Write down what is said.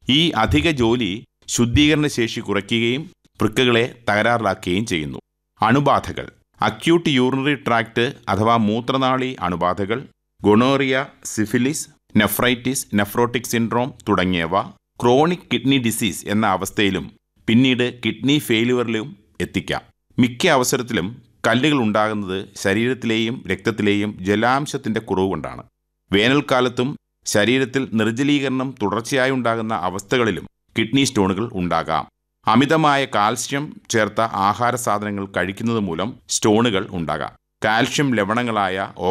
ഈ അധിക ജോലി ശുദ്ധീകരണ ശേഷി കുറയ്ക്കുകയും വൃക്കകളെ തകരാറിലാക്കുകയും ചെയ്യുന്നു അണുബാധകൾ അക്യൂട്ട് യൂറിനറി ട്രാക്ട് അഥവാ മൂത്രനാളി അണുബാധകൾ gonorrhoea syphilis nephritis nephrotic syndrome തുടങ്ങിയവ ക്രോണിക് കിഡ്നി ഡിസീസ് എന്ന അവസ്ഥയിലും പിന്നീട് കിഡ്നി ഫെയിലുവറിലും എത്തിക്കാം മിക്ക അവസരത്തിലും കല്ലുകൾ ഉണ്ടാകുന്നത് ശരീരത്തിലെയും രക്തത്തിലെയും ജലാംശത്തിന്റെ കുറവ് കൊണ്ടാണ് വേനൽക്കാലത്തും ശരീരത്തിൽ നിർജ്ജലീകരണം തുടർച്ചയായി ഉണ്ടാകുന്ന അവസ്ഥകളിലും കിഡ്നി സ്റ്റോണുകൾ ഉണ്ടാകാം അമിതമായ കാൽസ്യം ചേർത്ത ആഹാര സാധനങ്ങൾ കഴിക്കുന്നത് മൂലം സ്റ്റോണുകൾ ഉണ്ടാകാം കാൽഷ്യം ലവണങ്ങളായ